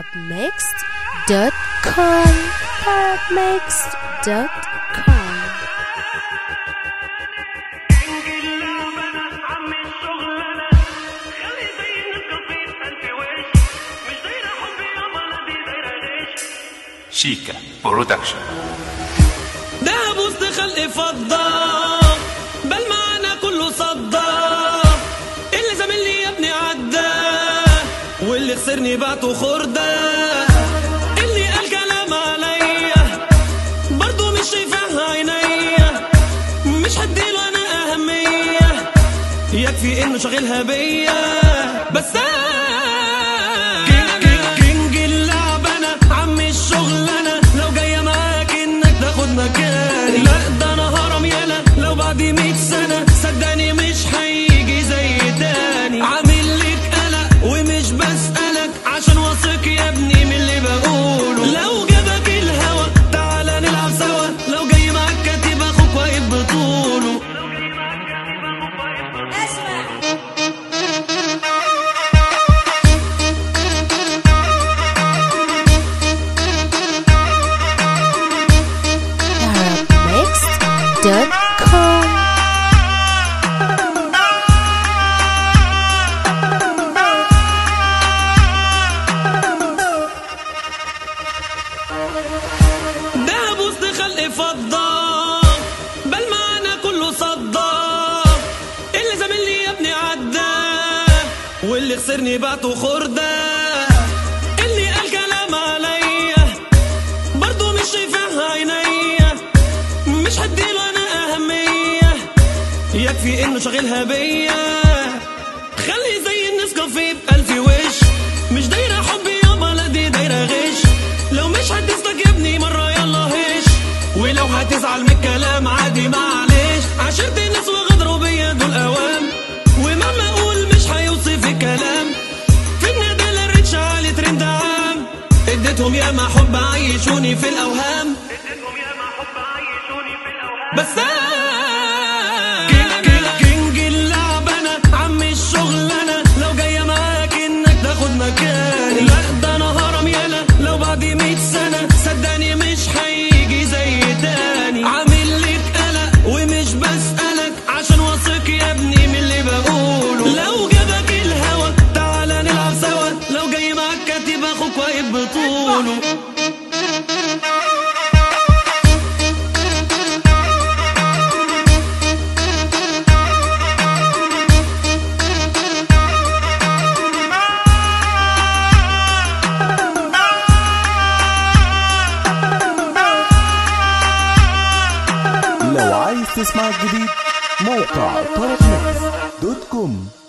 arabmixed.com arabmixed.com شيكا برودكشن ده وسط خلق فضة بل معانا كله صدى اللي زميلي يا ابني عدى واللي خسرني بعته خردة اللي قال كلام عليا برضه مش شايفاها عينيا مش هديله انا اهمية يكفي انه شاغلها بيا بس أنا كينج- كينج- كينج اللعبة انا عم الشغلانة لو جاية معاك انك تاخد مكاني لا ده انا هرم يالا لو بعد 100 سنة صدقني مش هيجي زي تاني عامل لك قلق ومش بسألك عشان واثق يا ابني من اللي بقوله لو جابك الهوى تعالى نلعب سوا لو جاي معاك كاتب اخوك واقف بطوله arabmixed.com ده وسط خلق فضة بل معانا كله صدى اللي زميلي يا ابني عدى واللي خسرني بعته خردة اللي قال كلام عليا برضه مش شايفاها عينيا مش هديله انا اهمية يكفي انه شاغلها بيا خلي زي النسكافيه بألف وش مش دايرة حب يابا لا دي دايرة غش لو مش هتستجيبني مرة يلا هش ولو هتزعل من الكلام عادي معلش عشرت الناس وغدروا بيا دول اوام ومهما اقول مش هيوصف الكلام في الندى الريتش عالي ترند عام اديتهم ياما حب عيشوني في الاوهام بس أنا كينج كينج اللعبة انا عم الشغلانة لو جاية معاك انك تاخد مكاني لا ده انا هرم يالا لو بعد 100 سنة صدقني مش هيجي زي تاني عامل لك قلق ومش بسألك عشان واثق يا ابني من اللي بقوله لو جابك الهوى تعالى نلعب سوا لو جاي معاك كاتب اخوك واقف بطوله لو عايز تسمع الجديد موقع طرب ميكس دوت كوم